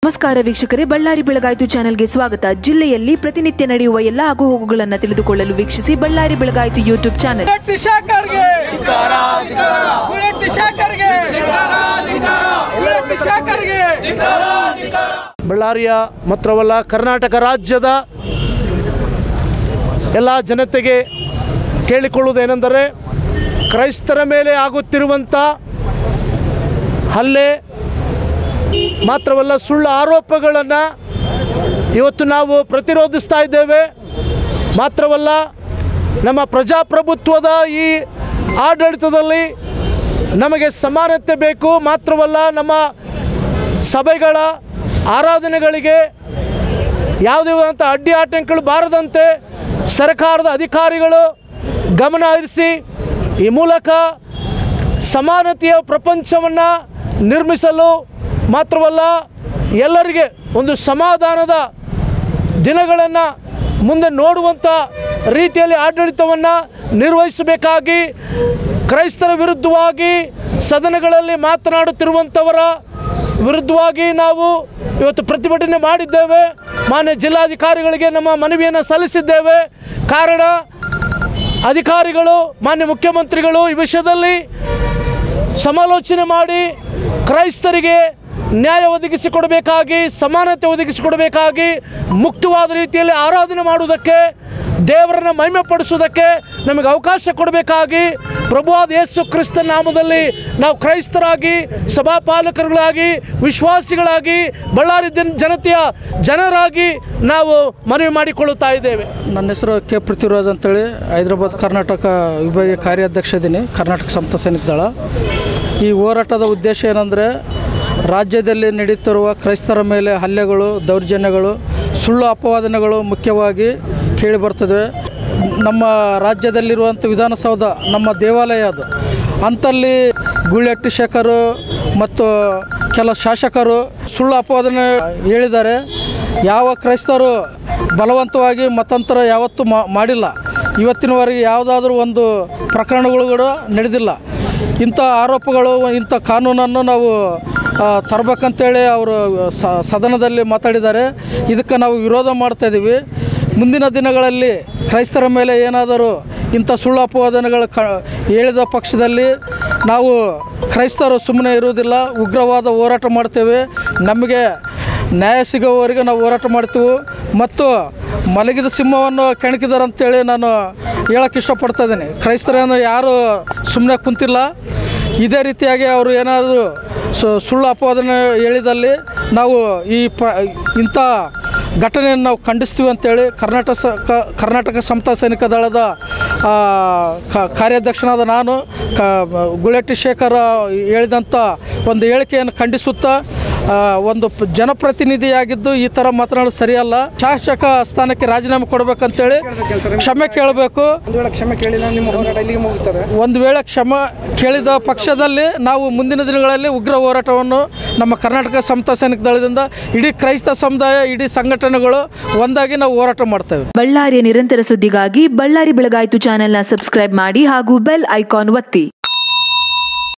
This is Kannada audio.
ನಮಸ್ಕಾರ ವೀಕ್ಷಕರೇ ಬಳ್ಳಾರಿ ಬೆಳಗಾಯಿತು ಚಾನೆಲ್ಗೆ ಸ್ವಾಗತ ಜಿಲ್ಲೆಯಲ್ಲಿ ಪ್ರತಿನಿತ್ಯ ನಡೆಯುವ ಎಲ್ಲ ಆಗುಹೋಗುಗಳನ್ನು ತಿಳಿದುಕೊಳ್ಳಲು ವೀಕ್ಷಿಸಿ ಬಳ್ಳಾರಿ ಬೆಳಗಾಯಿತು ಯೂಟ್ಯೂಬ್ ಚಾನೆಲ್ ಬುಲೆಟ್ ಶಾಖರ್ಗೆ ಬುಲೆಟ್ ಶಾಖರ್ಗೆ ಬುಲೆಟ್ ಶಾಖರ್ಗೆ ಬಳ್ಳಾರಿಯ ಮಾತ್ರವಲ್ಲ ಕರ್ನಾಟಕ ರಾಜ್ಯದ ಎಲ್ಲ ಜನತೆಗೆ ಕೇಳಿಕೊಳ್ಳುವುದೇನೆಂದರೆ ಕ್ರೈಸ್ತರ ಮೇಲೆ ಆಗುತ್ತಿರುವಂಥ ಹಲ್ಲೆ ಮಾತ್ರವಲ್ಲ ಸುಳ್ಳು ಆರೋಪಗಳನ್ನು ಇವತ್ತು ನಾವು ಪ್ರತಿರೋಧಿಸ್ತಾ ಇದ್ದೇವೆ ಮಾತ್ರವಲ್ಲ ನಮ್ಮ ಪ್ರಜಾಪ್ರಭುತ್ವದ ಈ ಆಡಳಿತದಲ್ಲಿ ನಮಗೆ ಸಮಾನತೆ ಬೇಕು ಮಾತ್ರವಲ್ಲ ನಮ್ಮ ಸಭೆಗಳ ಆರಾಧನೆಗಳಿಗೆ ಯಾವುದೇ ಅಂತ ಅಡ್ಡಿ ಆಟಂಕಗಳು ಬಾರದಂತೆ ಸರ್ಕಾರದ ಅಧಿಕಾರಿಗಳು ಗಮನ ಹರಿಸಿ ಈ ಮೂಲಕ ಸಮಾನತೆಯ ಪ್ರಪಂಚವನ್ನು ನಿರ್ಮಿಸಲು ಮಾತ್ರವಲ್ಲ ಎಲ್ಲರಿಗೆ ಒಂದು ಸಮಾಧಾನದ ದಿನಗಳನ್ನು ಮುಂದೆ ನೋಡುವಂಥ ರೀತಿಯಲ್ಲಿ ಆಡಳಿತವನ್ನು ನಿರ್ವಹಿಸಬೇಕಾಗಿ ಕ್ರೈಸ್ತರ ವಿರುದ್ಧವಾಗಿ ಸದನಗಳಲ್ಲಿ ಮಾತನಾಡುತ್ತಿರುವಂಥವರ ವಿರುದ್ಧವಾಗಿ ನಾವು ಇವತ್ತು ಪ್ರತಿಭಟನೆ ಮಾಡಿದ್ದೇವೆ ಮಾನ್ಯ ಜಿಲ್ಲಾಧಿಕಾರಿಗಳಿಗೆ ನಮ್ಮ ಮನವಿಯನ್ನು ಸಲ್ಲಿಸಿದ್ದೇವೆ ಕಾರಣ ಅಧಿಕಾರಿಗಳು ಮಾನ್ಯ ಮುಖ್ಯಮಂತ್ರಿಗಳು ಈ ವಿಷಯದಲ್ಲಿ ಸಮಾಲೋಚನೆ ಮಾಡಿ ಕ್ರೈಸ್ತರಿಗೆ ನ್ಯಾಯ ಒದಗಿಸಿಕೊಡಬೇಕಾಗಿ ಸಮಾನತೆ ಒದಗಿಸಿಕೊಡಬೇಕಾಗಿ ಮುಕ್ತವಾದ ರೀತಿಯಲ್ಲಿ ಆರಾಧನೆ ಮಾಡುವುದಕ್ಕೆ ದೇವರನ್ನ ಮಹಿಮೆ ಪಡಿಸುವುದಕ್ಕೆ ನಮಗೆ ಅವಕಾಶ ಕೊಡಬೇಕಾಗಿ ಪ್ರಭುವಾದ ಯೇಸು ಕ್ರಿಸ್ತ ನಾಮದಲ್ಲಿ ನಾವು ಕ್ರೈಸ್ತರಾಗಿ ಸಭಾಪಾಲಕರುಗಳಾಗಿ ವಿಶ್ವಾಸಿಗಳಾಗಿ ಬಳ್ಳಾರಿ ಜನ- ಜನತೆಯ ಜನರಾಗಿ ನಾವು ಮನವಿ ಮಾಡಿಕೊಳ್ಳುತ್ತಾ ಇದ್ದೇವೆ ನನ್ನ ಹೆಸರು ಕೆ ಪೃಥ್ವಿರಾಜ್ ಅಂತೇಳಿ ಹೈದರಾಬಾದ್ ಕರ್ನಾಟಕ ವಿಭಾಗೀಯ ಕಾರ್ಯಾಧ್ಯಕ್ಷ ಇದ್ದೀನಿ ಕರ್ನಾಟಕ ಸಮತ ಸೈನಿಕ ದಳ ಈ ಹೋರಾಟದ ಉದ್ದೇಶ ಏನಂದರೆ ರಾಜ್ಯದಲ್ಲಿ ನಡೀತಿರುವ ಕ್ರೈಸ್ತರ ಮೇಲೆ ಹಲ್ಲೆಗಳು ದೌರ್ಜನ್ಯಗಳು ಸುಳ್ಳು ಅಪವಾದನೆಗಳು ಮುಖ್ಯವಾಗಿ ಕೇಳಿ ಬರ್ತದೆ ನಮ್ಮ ರಾಜ್ಯದಲ್ಲಿರುವಂಥ ವಿಧಾನಸೌಧ ನಮ್ಮ ದೇವಾಲಯ ಅದು ಅಂತಲ್ಲಿ ಗುಳ್ಳೆಟ್ಟಿ ಶೇಖರು ಮತ್ತು ಕೆಲ ಶಾಸಕರು ಸುಳ್ಳು ಅಪವಾದನೆ ಹೇಳಿದ್ದಾರೆ ಯಾವ ಕ್ರೈಸ್ತರು ಬಲವಂತವಾಗಿ ಮತಾಂತರ ಯಾವತ್ತೂ ಮಾ- ಮಾಡಿಲ್ಲ ಇವತ್ತಿನವರೆಗೆ ಯಾವುದಾದ್ರೂ ಒಂದು ಪ್ರಕರಣಗಳು ಕೂಡ ನಡೆದಿಲ್ಲ ಇಂಥ ಆರೋಪಗಳು ಇಂಥ ಕಾನೂನನ್ನು ನಾವು ಆ, ತರಬೇಕಂತೇಳಿ ಅವರು ಸ- ಸದನದಲ್ಲಿ ಮಾತಾಡಿದ್ದಾರೆ ಇದಕ್ಕೆ ನಾವು ವಿರೋಧ ಮಾಡ್ತಾ ಇದ್ದೀವಿ ಮುಂದಿನ ದಿನಗಳಲ್ಲಿ ಕ್ರೈಸ್ತರ ಮೇಲೆ ಏನಾದರೂ ಇಂಥ ಸುಳ್ಳು ಅಪವಾದನೆಗಳು ಕ ಹೇಳಿದ ಪಕ್ಷದಲ್ಲಿ ನಾವು ಕ್ರೈಸ್ತರು ಸುಮ್ಮನೆ ಇರುವುದಿಲ್ಲ ಉಗ್ರವಾದ ಹೋರಾಟ ಮಾಡ್ತೇವೆ ನಮಗೆ ನ್ಯಾಯ ಸಿಗೋವರೆಗೆ ನಾವು ಹೋರಾಟ ಮಾಡ್ತೀವಿ ಮತ್ತು ಮಲಗಿದ ಸಿಂಹವನ್ನು ಕೆಣಕಿದಾರೆ ಅಂತೇಳಿ ನಾನು ಹೇಳಕ್ಕೆ ಇಷ್ಟಪಡ್ತಾ ಇದ್ದೀನಿ ಕ್ರೈಸ್ತರನ್ನು ಯಾರು ಸುಮ್ಮನೆ ಕುಂತಿಲ್ಲ ಇದೇ ರೀತಿಯಾಗಿ ಅವರು ಏನಾದರೂ ಸು- ಸುಳ್ಳು ಅಪವಾದನೆ ಹೇಳಿದಲ್ಲಿ ನಾವು ಈ ಪ ಇಂಥ ಘಟನೆಯನ್ನು ನಾವು ಖಂಡಿಸ್ತೀವಿ ಅಂತೇಳಿ ಕರ್ನಾಟಕ ಸ ಕ- ಕರ್ನಾಟಕ ಸಮತಾ ಸೈನಿಕ ದಳದ ಆ, ಕ- ಕಾರ್ಯಾಧ್ಯಕ್ಷನಾದ ನಾನು ಕ ಗುಳೆಟ್ಟಿ ಶೇಖರ ಹೇಳಿದಂಥ ಒಂದು ಹೇಳಿಕೆಯನ್ನು ಖಂಡಿಸುತ್ತಾ ಆ, ಒಂದು ಪ- ಜನಪ್ರತಿನಿಧಿಯಾಗಿದ್ದು ಈ ಥರ ಮಾತನಾಡೋದು ಸರಿಯಲ್ಲ ಶಾಸಕ ಸ್ಥಾನಕ್ಕೆ ರಾಜೀನಾಮೆ ಕೊಡಬೇಕಂತೇಳಿ ಕ್ಷಮೆ ಕೇಳಬೇಕು ಒಂದು ವೇಳೆ ಕ್ಷಮೆ ಕೇಳಿಲ್ಲ ನಿಮ್ಮ ಹೋರಾಟ ಇಲ್ಲಿಗೆ ಮುಗಿತಾರೆ ಒಂದು ವೇಳೆ ಕ್ಷಮ ಕೇಳಿದ ಪಕ್ಷದಲ್ಲಿ ನಾವು ಮುಂದಿನ ದಿನಗಳಲ್ಲಿ ಉಗ್ರ ಹೋರಾಟವನ್ನು ನಮ್ಮ ಕರ್ನಾಟಕ ಸಮತಾ ಸೈನಿಕ ದಳದಿಂದ ಇಡೀ ಕ್ರೈಸ್ತ ಸಮುದಾಯ ಇಡೀ ಸಂಘಟನೆಗಳು ಒಂದಾಗಿ ನಾವು ಹೋರಾಟ ಮಾಡ್ತೇವೆ ಬಳ್ಳಾರಿಯ ನಿರಂತರ ಸುದ್ದಿಗಾಗಿ ಬಳ್ಳಾರಿ ಬೆಳಗಾಯಿತು ಚಾನೆಲ್ನ ಸಬ್ಸ್ಕ್ರೈಬ್ ಮಾಡಿ ಹಾಗೂ ಬೆಲ್ ಐಕಾನ್ ಒತ್ತಿ